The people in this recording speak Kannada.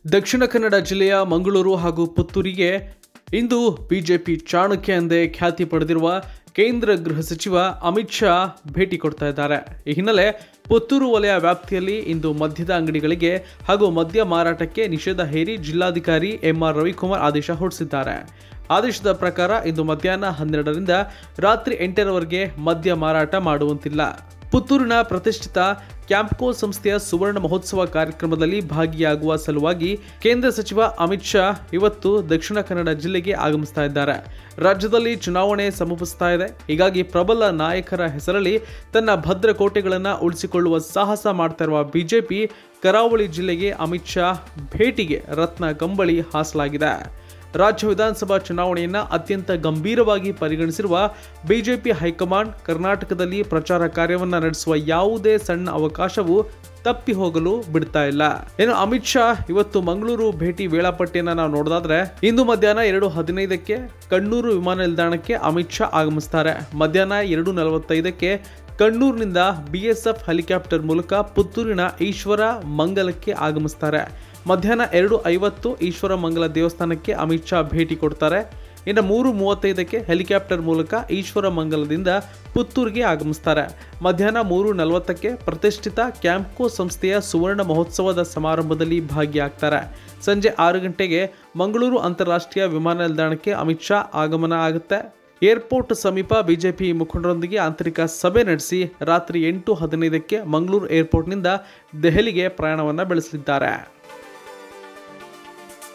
ದಕ್ಷಿಣ ಕನ್ನಡ ಜಿಲ್ಲೆಯ ಮಂಗಳೂರು ಹಾಗೂ ಪುತ್ತೂರಿಗೆ ಇಂದು ಬಿಜೆಪಿ ಚಾಣಕ್ಯ ಎಂದೇ ಖ್ಯಾತಿ ಪಡೆದಿರುವ ಕೇಂದ್ರ ಗೃಹ ಸಚಿವ ಅಮಿತ್ ಶಾ ಭೇಟಿ ಕೊಡ್ತಾ ಇದ್ದಾರೆ ಈ ಹಿನ್ನೆಲೆ ಪುತ್ತೂರು ವಲಯ ವ್ಯಾಪ್ತಿಯಲ್ಲಿ ಇಂದು ಮದ್ಯದ ಅಂಗಡಿಗಳಿಗೆ ಹಾಗೂ ಮದ್ಯ ಮಾರಾಟಕ್ಕೆ ನಿಷೇಧ ಹೇರಿ ಜಿಲ್ಲಾಧಿಕಾರಿ ಎಂಆರ್ ರವಿಕುಮಾರ್ ಆದೇಶ ಹೊರಡಿಸಿದ್ದಾರೆ ಆದೇಶದ ಪ್ರಕಾರ ಇಂದು ಮಧ್ಯಾಹ್ನ ಹನ್ನೆರಡರಿಂದ ರಾತ್ರಿ ಎಂಟರವರೆಗೆ ಮದ್ಯ ಮಾರಾಟ ಮಾಡುವಂತಿಲ್ಲ ಪುತ್ತೂರಿನ ಪ್ರತಿಷ್ಠಿತ ಕ್ಯಾಂಪ್ಕೋ ಸಂಸ್ಥೆಯ ಸುವರ್ಣ ಮಹೋತ್ಸವ ಕಾರ್ಯಕ್ರಮದಲ್ಲಿ ಭಾಗಿಯಾಗುವ ಸಲುವಾಗಿ ಕೇಂದ್ರ ಸಚಿವ ಅಮಿತ್ ಶಾ ಇವತ್ತು ದಕ್ಷಿಣ ಕನ್ನಡ ಜಿಲ್ಲೆಗೆ ಆಗಮಿಸ್ತಾ ಇದ್ದಾರೆ ರಾಜ್ಯದಲ್ಲಿ ಚುನಾವಣೆ ಸಮೀಪಿಸ್ತಾ ಇದೆ ಹೀಗಾಗಿ ಪ್ರಬಲ ನಾಯಕರ ಹೆಸರಲ್ಲಿ ತನ್ನ ಭದ್ರಕೋಟೆಗಳನ್ನು ಉಳಿಸಿಕೊಳ್ಳುವ ಸಾಹಸ ಮಾಡ್ತಾ ಇರುವ ಬಿಜೆಪಿ ಕರಾವಳಿ ಜಿಲ್ಲೆಗೆ ಅಮಿತ್ ಶಾ ಭೇಟಿಗೆ ರತ್ನ ಕಂಬಳಿ ಹಾಸಲಾಗಿದೆ ರಾಜ್ಯ ವಿಧಾನಸಭಾ ಚುನಾವಣೆಯನ್ನು ಅತ್ಯಂತ ಗಂಭೀರವಾಗಿ ಪರಿಗಣಿಸಿರುವ ಬಿಜೆಪಿ ಹೈಕಮಾಂಡ್ ಕರ್ನಾಟಕದಲ್ಲಿ ಪ್ರಚಾರ ಕಾರ್ಯವನ್ನು ನಡೆಸುವ ಯಾವುದೇ ಸಣ್ಣ ಅವಕಾಶವೂ ತಪ್ಪಿ ಹೋಗಲು ಬಿಡ್ತಾ ಇಲ್ಲ ಏನು ಅಮಿತ್ ಶಾ ಇವತ್ತು ಮಂಗಳೂರು ಭೇಟಿ ವೇಳಾಪಟ್ಟಿಯನ್ನು ನಾವು ನೋಡೋದಾದ್ರೆ ಇಂದು ಮಧ್ಯಾಹ್ನ ಎರಡು ಹದಿನೈದಕ್ಕೆ ಕಣ್ಣೂರು ವಿಮಾನ ನಿಲ್ದಾಣಕ್ಕೆ ಅಮಿತ್ ಶಾ ಆಗಮಿಸ್ತಾರೆ ಮಧ್ಯಾಹ್ನ ಎರಡು ನಲವತ್ತೈದಕ್ಕೆ ಕಣ್ಣೂರಿನಿಂದ ಬಿಎಸ್ಎಫ್ ಹೆಲಿಕಾಪ್ಟರ್ ಮೂಲಕ ಪುತ್ತೂರಿನ ಈಶ್ವರ ಮಂಗಲಕ್ಕೆ ಆಗಮಿಸ್ತಾರೆ ಮಧ್ಯಾಹ್ನ ಎರಡು ಐವತ್ತು ಈಶ್ವರ ಮಂಗಲ ದೇವಸ್ಥಾನಕ್ಕೆ ಅಮಿತ್ ಶಾ ಭೇಟಿ ಕೊಡ್ತಾರೆ ಇನ್ನು ಮೂರು ಮೂವತ್ತೈದಕ್ಕೆ ಹೆಲಿಕಾಪ್ಟರ್ ಮೂಲಕ ಈಶ್ವರ ಮಂಗಲದಿಂದ ಪುತ್ತೂರಿಗೆ ಆಗಮಿಸ್ತಾರೆ ಮಧ್ಯಾಹ್ನ ಮೂರು ನಲವತ್ತಕ್ಕೆ ಪ್ರತಿಷ್ಠಿತ ಕ್ಯಾಂಪ್ಕೋ ಸಂಸ್ಥೆಯ ಸುವರ್ಣ ಮಹೋತ್ಸವದ ಸಮಾರಂಭದಲ್ಲಿ ಭಾಗಿಯಾಗ್ತಾರೆ ಸಂಜೆ ಆರು ಗಂಟೆಗೆ ಮಂಗಳೂರು ಅಂತಾರಾಷ್ಟ್ರೀಯ ವಿಮಾನ ನಿಲ್ದಾಣಕ್ಕೆ ಅಮಿತ್ ಶಾ ಆಗಮನ ಆಗುತ್ತೆ ಏರ್ಪೋರ್ಟ್ ಸಮೀಪ ಬಿಜೆಪಿ ಮುಖಂಡರೊಂದಿಗೆ ಆಂತರಿಕ ಸಭೆ ನಡೆಸಿ ರಾತ್ರಿ ಎಂಟು ಹದಿನೈದಕ್ಕೆ ಮಂಗಳೂರು ಏರ್ಪೋರ್ಟ್ನಿಂದ ದೆಹಲಿಗೆ ಪ್ರಯಾಣವನ್ನು ಬೆಳೆಸಲಿದ್ದಾರೆ